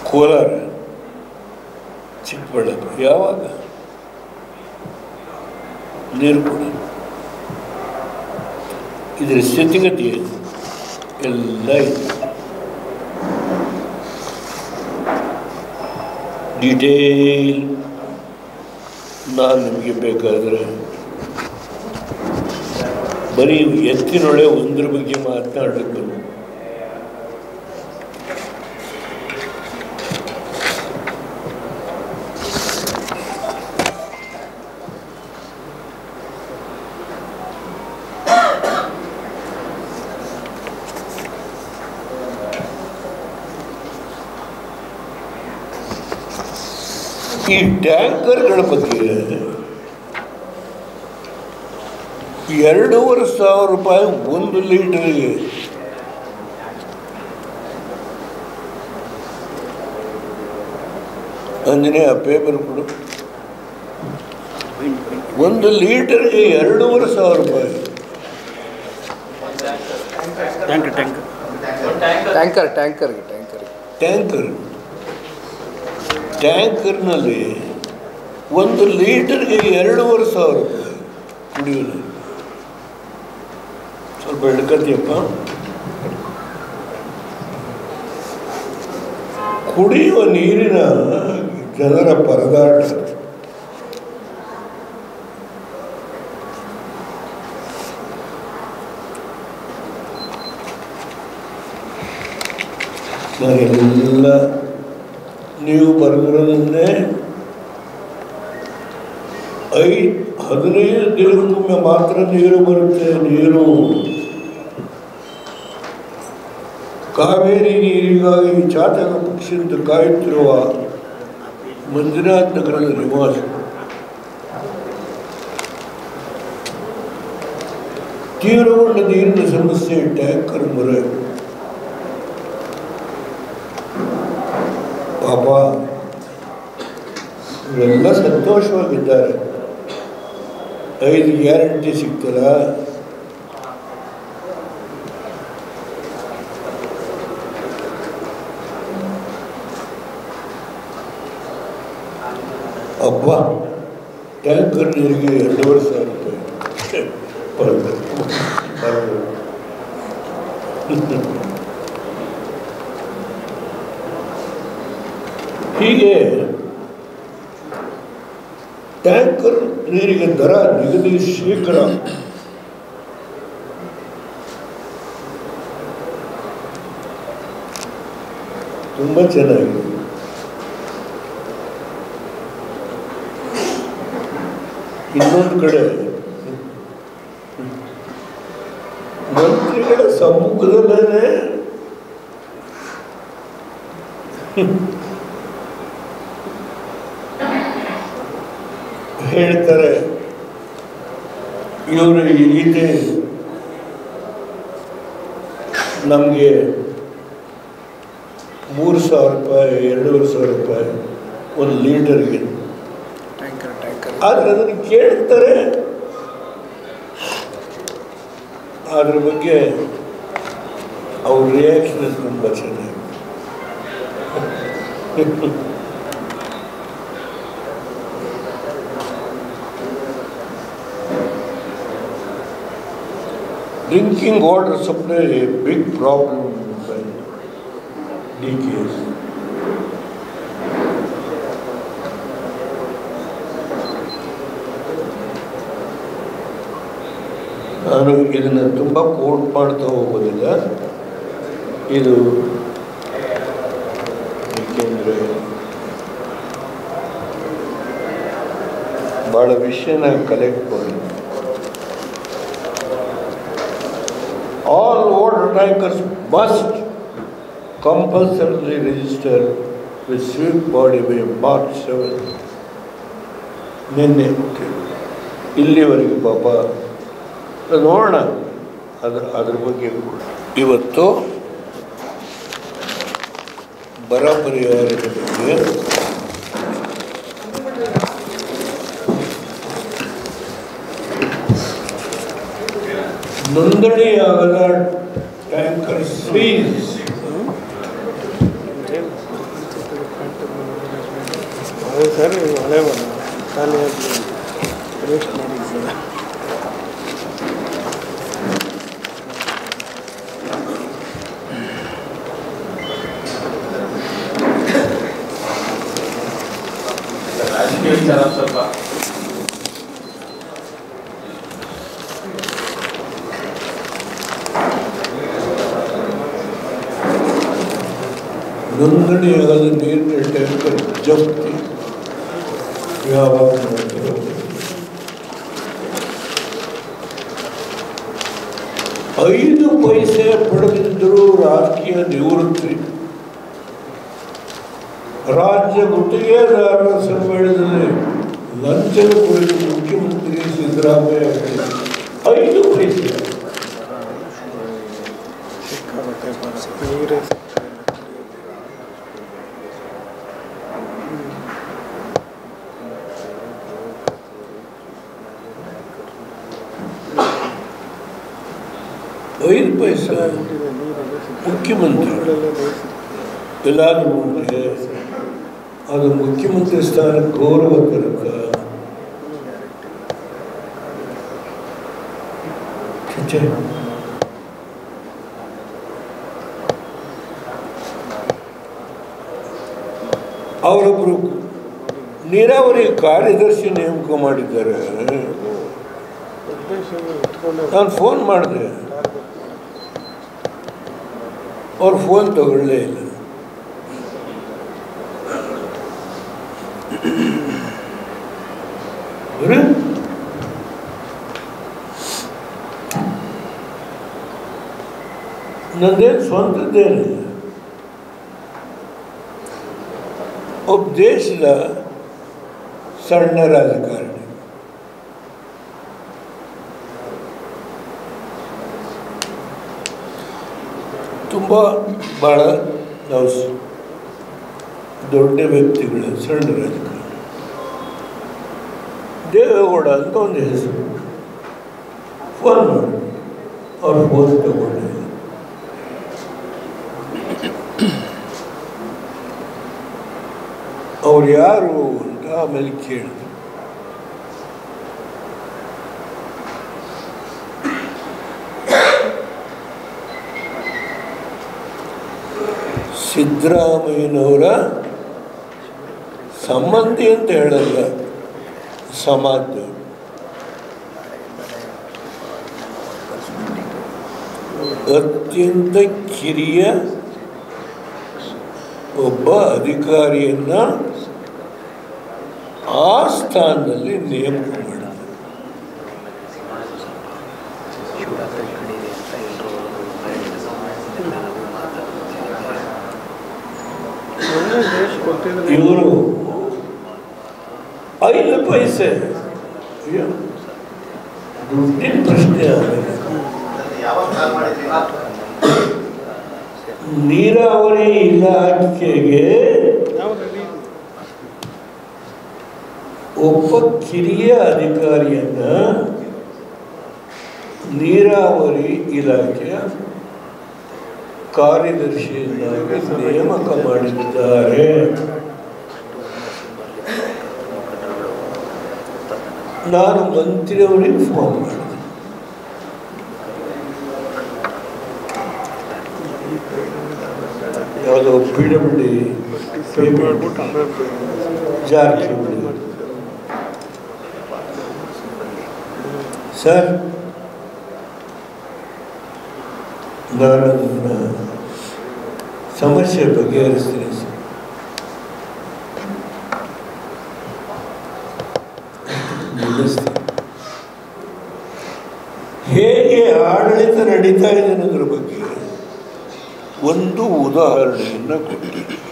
ಕೋಲಾರ ಚಿಕ್ಕಬಳ್ಳಾಪುರ ಯಾವಾಗ ನೀರು ಕೂಡ ಇದರ ಸ್ಥಿತಿಗತಿ ಏನು? ಎಲ್ಲ ಇದೆ ಡೀಟೇಲ್ ನಾನು ನಿಮಗೆ ಬೇಕಾದರೆ ಬರೀ ಎತ್ತಿನೊಳೆ ಒಂದ್ರ ಬಗ್ಗೆ ಮಾತನಾಡಬೇಕು ಈ ಟ್ಯಾಂಕರ್ಗಳ ಬಗ್ಗೆ ಎರಡೂವರೆ ಸಾವಿರ ರೂಪಾಯಿ ಒಂದು ಲೀಟರ್ಗೆ ಅಂಜನೇಯ ಪೇಪರ್ ಕೊಡು ಒಂದು ಲೀಟರ್ಗೆ ಎರಡೂವರೆ ಸಾವಿರ ರೂಪಾಯಿ ಟ್ಯಾಂಕ್ ಟ್ಯಾಂಕ್ ಟ್ಯಾಂಕರ್ ಟ್ಯಾಂಕರ್ಗೆ ಟ್ಯಾಂಕರ್ಗೆ ಟ್ಯಾಂಕರ್ ಟ್ಯಾಂಕರ್ನಲ್ಲಿ ಒಂದು ಲೀಟರ್ಗೆ ಎರಡೂವರೆ ಸಾವಿರ ರೂಪಾಯಿ ಕುಡಿಯೋ ನೀರು ಸ್ವಲ್ಪ ಹಿಡ್ಕತಿಯಪ್ಪ ಕುಡಿಯುವ ನೀರಿನ ಜನರ ಪರದಾಟ ನಾನೆಲ್ಲ ನೀವು ಬರೆದ್ರನ್ನೇ ಐ ಹದಿನೈದು ದಿನಕ್ಕೊಮ್ಮೆ ಮಾತ್ರ ನೀರು ಬರುತ್ತೆ ನೀರು ಕಾವೇರಿ ನೀರಿಗಾಗಿ ಚಾತಕ ಪಕ್ಷಿಯಿಂದ ಕಾಯುತ್ತಿರುವ ಮಂಜುನಾಥ್ ನಗರದ ನಿವಾಸಿ ತೀವ್ರಗೊಂಡ ನೀರಿನ ಸಮಸ್ಯೆ ಟ್ಯಾಂಕರ್ ಮೊರೆ ಪಾಪ ಇವರೆಲ್ಲ ಸಂತೋಷವಾಗಿದ್ದಾರೆ ಐದು ಗ್ಯಾರಂಟಿ ಸಿಗ್ತದ ಅಬ್ಬ ಟ್ಯಾಂಕರ್ ನೀರಿಗೆ ಎರಡೂವರೆ ಸಾವಿರ ರೂಪಾಯಿ ಬರುತ್ತೆ ಬರುತ್ತೆ. ಹೀಗೆ ಟ್ಯಾಂಕರ್ ನೀರಿಗೆ ದರ ನಿಗದಿ ಶೇಕಡ ತುಂಬ ಚೆನ್ನಾಗಿದೆ ಇನ್ನೊಂದು ಕಡೆ ಮಂತ್ರಿಗಳ ಸಮ್ಮುಖದಲ್ಲೇ ಹೇಳ್ತಾರೆ ಇವರು ಈ ರೀತಿ ನಮಗೆ ಮೂರು ಸಾವಿರ ರೂಪಾಯಿ ಎರಡೂವರೆ ಸಾವಿರ ರೂಪಾಯಿ ಒಂದು ಲೀಟರ್ಗೆ ಟ್ಯಾಂಕರ್ ಟ್ಯಾಂಕರ್ ಆದರೆ ಅದನ್ನು ಕೇಳ್ತಾರೆ ಅದ್ರ ಬಗ್ಗೆ ಅವ್ರ ರಿಯಾಕ್ಷನ್ ತುಂಬ ಚೆನ್ನಾಗಿ Drinking water supply a big problem in DKS. ನಾನು ಇದನ್ನು ತುಂಬ ಕೋಟ್ ಮಾಡ್ತಾ ಹೋಗೋದಿಲ್ಲ ಇದು ಏಕೆಂದರೆ ಭಾಳ ವಿಷಯನ ಕಲೆಕ್ಟ್ ಮಾಡಿ all water tankers must compulsorily register with sweep body by March seven ನಿನ್ನೆ ಇಲ್ಲಿವರೆಗೆ ಪಾಪ ನೋಡೋಣ ಅದ್ರ ಅದ್ರ ಬಗ್ಗೆ ಕೂಡ ಇವತ್ತು ಬರ ಪರಿಹಾರದ ಬಗ್ಗೆ ನೋಂದಣಿಯಾಗದ ಟ್ಯಾಂಕರ್ ಸೀಸ್ ಹೌದು ಸರ್ ಇದು ಹಳೆ ಬರ ಖಾಲಿ ವೇಸ್ಟ್ ಮಾಡಿದ್ದೀರ ರಾಜಕೀಯ ವಿಚಾರ ಸ್ವಲ್ಪ ನೋಂದಣಿಯಾದ ನೀರಿನ ಟ್ಯಾಂಕರ್ ಜಪ್ತಿ ಯಾವಾಗ ಮಾಡ್ತಾರೆ? ಐದು ಪೈಸೆ ಪಡೆದಿದ್ದರೂ ರಾಜಕೀಯ ನಿವೃತ್ತಿ ರಾಜ್ಯ ಗುತ್ತಿಗೆದಾರರ ಸಮ್ಮೇಳನದಲ್ಲಿ ಲಂಚದ ಕುರಿತು ಮುಖ್ಯಮಂತ್ರಿ ಸಿದ್ದರಾಮಯ್ಯ ಹೇಳಿದ್ದಾರೆ. ಐದು ಪೈಸೆ ಸಿಕ್ಕಾಪಟ್ಟೆ ಬರ ನೀರೇ ಐದು ಪೈಸೆ ಮುಖ್ಯಮಂತ್ರಿ ಎಲ್ಲಾದ್ರೂ ಮುಂದೆ ಅದು ಮುಖ್ಯಮಂತ್ರಿ ಸ್ಥಾನ ಗೌರವ ತನಕ ಛೆ, ಅವರೊಬ್ಬರು ನೀರಾವರಿ ಕಾರ್ಯದರ್ಶಿ ನೇಮಕ ಮಾಡಿದ್ದಾರೆ ನಾನು ಫೋನ್ ಮಾಡಿದೆ ಅವ್ರು ಫೋನ್ ತಗೊಳ್ಳೇ ಇಲ್ಲ ಅವ್ರು? ನಂದೇನು ಸ್ವಂತದ್ದೇನಿಲ್ಲ ಒಬ್ಬ ದೇಶದ ಸಣ್ಣ ರಾಜಕಾರಣಿ ತುಂಬ ಭಾಳ ನಾವು ಸ್- ದೊಡ್ಡ ವ್ಯಕ್ತಿಗಳ ಸಣ್ಣ ರಾಜಕಾರಣ ದೇವೇಗೌಡ ಅಂತ ಒಂದು ಹೆಸರು ಫೋನ್ ಮಾಡಿ ಅವ್ರು ಫೋನ್ ತಗೊಂಡಿಲ್ಲ ಅವ್ರು ಯಾರು ಅಂತ ಆಮೇಲೆ ಕೇಳಿದ್ರು ಸಿದ್ದರಾಮಯ್ಯನವರ ಸಂಬಂಧಿ ಅಂತ ಹೇಳಲ್ಲ ಸಮಾಜದವರು ಅತ್ಯಂತ ಕಿರಿಯ ಒಬ್ಬ ಅಧಿಕಾರಿಯನ್ನ ಆ ಸ್ಥಾನದಲ್ಲಿ ನೇಮಕ ಮಾಡಿದ ಶಿವರಾತ್ರಿ ಕಡಿದೆ ಅಂತ ಎಲ್ಲರೂ ಎಲ್ಲ ನಾವು ಮಾತಾಡ್ತಿದ್ದೀವಿ ಮೊನ್ನೆ ದೇಶ ಕೊಟ್ಟಿದ್ರೆ ಇವರು ಐದು ಪೈಸೆ ಅಯ್ಯೋ, ದುಡ್ಡಿನ ಪ್ರಶ್ನೆ ಆಗಿದೆ ನೀರಾವರಿ ಇಲಾಖೆಗೆ ನಾವು ರೆಡಿ ಒಬ್ಬ ಕಿರಿಯ ಅಧಿಕಾರಿಯನ್ನ ನೀರಾವರಿ ಇಲಾಖೆಯ ಕಾರ್ಯದರ್ಶಿಯನ್ನಾಗಿ ನೇಮಕ ಮಾಡಿದ್ದಾರೆ ನಾನು ಮಂತ್ರಿಯವರಿಗೆ ಫೋನ್ ಮಾಡಿದೆ ಯಾವುದೋ ಪಿ ಡಬ್ಲ್ಯೂ ಡಿ ಸೇವ್ ಮಾಡ್ಬಿಟ್ಟು ಆಮೇಲೆ ಜಾರಕಿಹೊಳಿ ಸರ್ ನಾನು ನನ್ನ ಸಮಸ್ಯೆ ಬಗೆಹರಿಸ್ತೀನಿ ಸರ್ ನಿಲ್ಲಿಸ್ತೀನಿ. ಹೇಗೆ ಆಡಳಿತ ನಡೀತಾ ಇದೆ ಅನ್ನೋದ್ರ ಬಗ್ಗೆ ಒಂದು ಉದಾಹರಣೆಯನ್ನು ಕೊಡ್ತೀನಿ